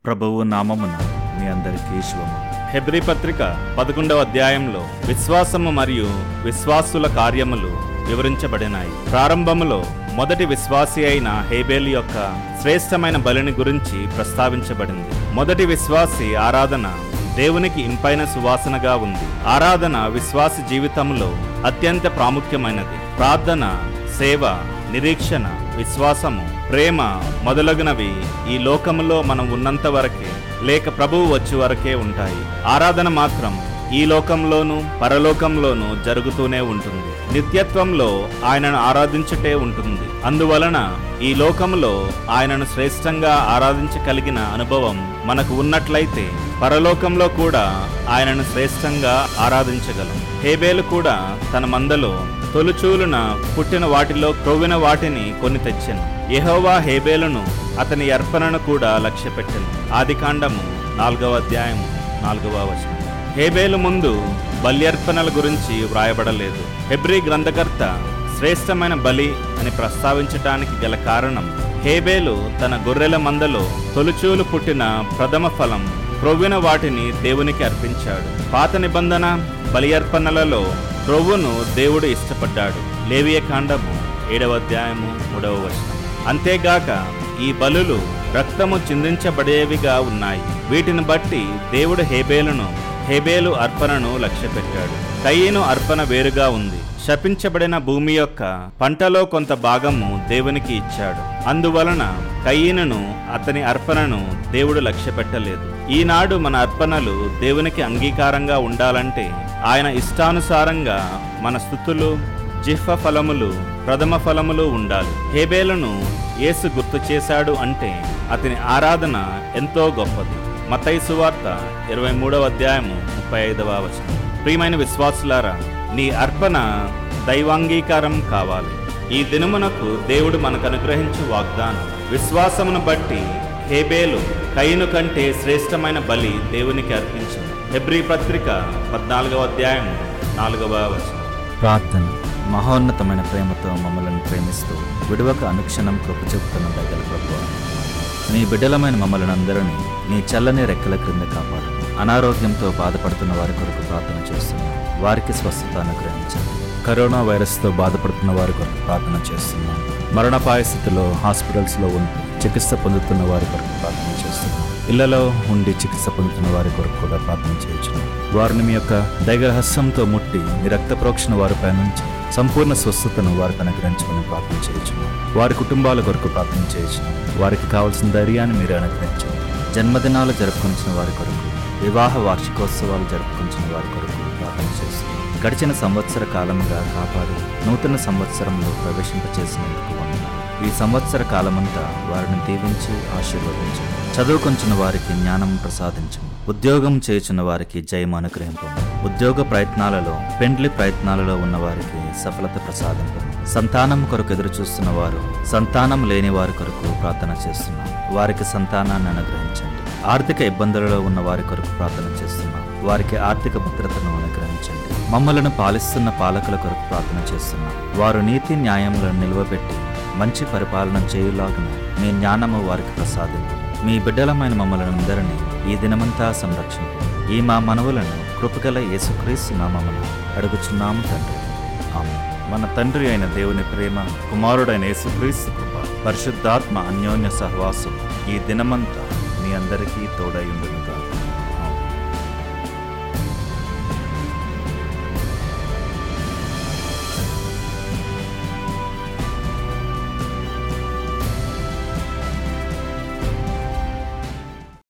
ప్రభువు నామమున మీ అందరికీ శుభము హెబ్రీ పత్రిక పదకొండవ అధ్యాయంలో విశ్వాసము మరియు విశ్వాసుల కార్యములు వివరించబడినాయి ప్రారంభములో మొదటి విశ్వాసి అయిన హేబేలు యొక్క శ్రేష్టమైన బలిని గురించి ప్రస్తావించబడింది మొదటి విశ్వాసి ఆరాధన దేవునికి ఇంపైన సువాసనగా ఉంది ఆరాధన విశ్వాసి జీవితంలో అత్యంత ప్రాముఖ్యమైనది ప్రార్థన సేవ నిరీక్షణ విశ్వాసము ప్రేమ మొదలగునవి ఈ లోకములో మనం ఉన్నంత వరకే లేక ప్రభువు వచ్చే వరకే ఉంటాయి ఆరాధన మాత్రం ఈ లోకంలోనూ పరలోకంలోనూ జరుగుతూనే ఉంటుంది నిత్యత్వంలో ఆయనను ఆరాధించుటే ఉంటుంది అందువలన ఈ లోకంలో ఆయనను శ్రేష్టంగా ఆరాధించగలిగిన అనుభవం మనకు ఉన్నట్లయితే పరలోకంలో కూడా ఆయనను శ్రేష్టంగా ఆరాధించగలం హేబేలు కూడా తన మందలో తొలుచూలున పుట్టిన వాటిలో క్రొవ్విన వాటిని కొని తెచ్చెను యెహోవా హేబేలును అతని అర్పణను కూడా లక్ష్యపెట్టెను ఆదికాండము నాలుగవ అధ్యాయము నాలుగవ వచనం హేబేలు ముందు బల్యర్పణల గురించి వ్రాయబడలేదు హెబ్రీ గ్రంథకర్త శ్రేష్టమైన బలి అని ప్రస్తావించటానికి గల కారణం హేబేలు తన గొర్రెల మందలో తొలుచూలు పుట్టిన ప్రథమ ఫలం క్రొవ్విన వాటిని దేవునికి అర్పించాడు పాత నిబంధన బలి అర్పణలలో క్రొవ్వును దేవుడు ఇష్టపడ్డాడు లేవియ కాండము ఏడవ అధ్యాయము మూడవ వచనం అంతేగాక ఈ బలులు రక్తము చిందించబడేవిగా ఉన్నాయి వీటిని బట్టి దేవుడు హేబేలును హేబేలు అర్పణను లక్ష్యపెట్టాడు కయ్యను అర్పణ వేరుగా ఉంది శపించబడిన భూమి యొక్క పంటలో కొంత భాగము దేవునికి ఇచ్చాడు అందువలన కయ్యనును అతని అర్పణను దేవుడు లక్ష్యపెట్టలేదు ఈనాడు మన అర్పణలు దేవునికి అంగీకారంగా ఉండాలంటే ఆయన ఇష్టానుసారంగా మన స్థుతులు జిహ్వ ఫలములు ప్రథమ ఫలములు ఉండాలి హేబేలును యేసు గుర్తు చేశాడు అంటే అతని ఆరాధన ఎంతో గొప్పది మతయి సువార్త ఇరవై మూడవ అధ్యాయము ముప్పై ఐదవ వచనం ప్రియమైన విశ్వాసులారా నీ అర్పణ దైవాంగీకారం కావాలి ఈ దినమునకు దేవుడు మనకు అనుగ్రహించు వాగ్దానం విశ్వాసమును బట్టి హేబేలు కయ్యను కంటే శ్రేష్టమైన బలి దేవునికి అర్పించింది హెబ్రీ పత్రిక పద్నాలుగవ అధ్యాయం నాలుగవ వచనం ప్రార్థన మహోన్నతమైన ప్రేమతో మమ్మల్ని ప్రేమిస్తూ విడువక అనుక్షణం కృప చెబుతున్న దగ్గర ప్రభు నీ బిడ్డలమైన మమ్మల్ని అందరినీ నీ చల్లని రెక్కల క్రింద కాపాడు అనారోగ్యంతో బాధపడుతున్న వారి కొరకు ప్రార్థన చేస్తున్నాం వారికి స్వస్థత అనుగ్రహించండి కరోనా వైరస్తో బాధపడుతున్న వారి కొరకు ప్రార్థన చేస్తున్నాం మరణపాయ స్థితిలో హాస్పిటల్స్లో ఉంటూ చికిత్స పొందుతున్న వారి కొరకు ప్రార్థన చేస్తున్నాం ఇళ్లలో ఉండి చికిత్స పొందుతున్న వారి కొరకు కూడా ప్రార్థన చేయొచ్చును వారిని మీ యొక్క దైగహస్యంతో ముట్టి మీ రక్త ప్రోక్షణ వారిపై నుంచి సంపూర్ణ స్వస్థతను వారికి అనుగ్రహించమని ప్రార్థన చేయొచ్చును వారి కుటుంబాల కొరకు ప్రార్థన చేయొచ్చును వారికి కావాల్సిన ధైర్యాన్ని మీరు అనుగ్రహించండి జన్మదినాలు జరుపుకొంచిన వారి కొరకు వివాహ వార్షికోత్సవాలు జరుపుకొంచిన వారి కొరకు ప్రార్థన చేస్తున్నాం గడిచిన సంవత్సర కాలముగా కాపాడి నూతన సంవత్సరంలో ప్రవేశింపచేసినందుకు వందనాలు ఈ సంవత్సర కాలమంతా వారిని దీవించి ఆశీర్వదించు చదువుకొంచిన వారికి జ్ఞానం ప్రసాదించు ఉద్యోగం చేయుచున్న వారికి జయం అనుగ్రహింపు ఉద్యోగ ప్రయత్నాలలో పెండ్లి ప్రయత్నాలలో ఉన్న వారికి సఫలత ప్రసాదింపు సంతానం కొరకు ఎదురు చూస్తున్న వారు సంతానం లేని వారి కొరకు ప్రార్థన చేస్తున్నాం వారికి సంతానాన్ని అనుగ్రహించండి ఆర్థిక ఇబ్బందులలో ఉన్న వారి కొరకు ప్రార్థన చేస్తున్నాం వారికి ఆర్థిక భద్రతను అనుగ్రహించండి మమ్మలను పాలిస్తున్న పాలకుల కొరకు ప్రార్థన చేస్తున్నాం వారు నీతి న్యాయములను నిలువబెట్టి మంచి పరిపాలన చేయులాగున మీ జ్ఞానము వారికి ప్రసాదింపు మీ బిడ్డలమైన మమ్మల్ని అందరినీ ఈ దినమంతా సంరక్షింపు ఈ మా మనవులను కృపగల యేసుక్రీస్తు నామమున అడుగుచున్నాము తండ్రి ఆమేన్. మన తండ్రి అయిన దేవుని ప్రేమ కుమారుడైన యేసుక్రీస్తు కృప పరిశుద్ధాత్మ అన్యోన్య సహవాసం ఈ దినమంతా మీ అందరికీ తోడై ఉండునుగా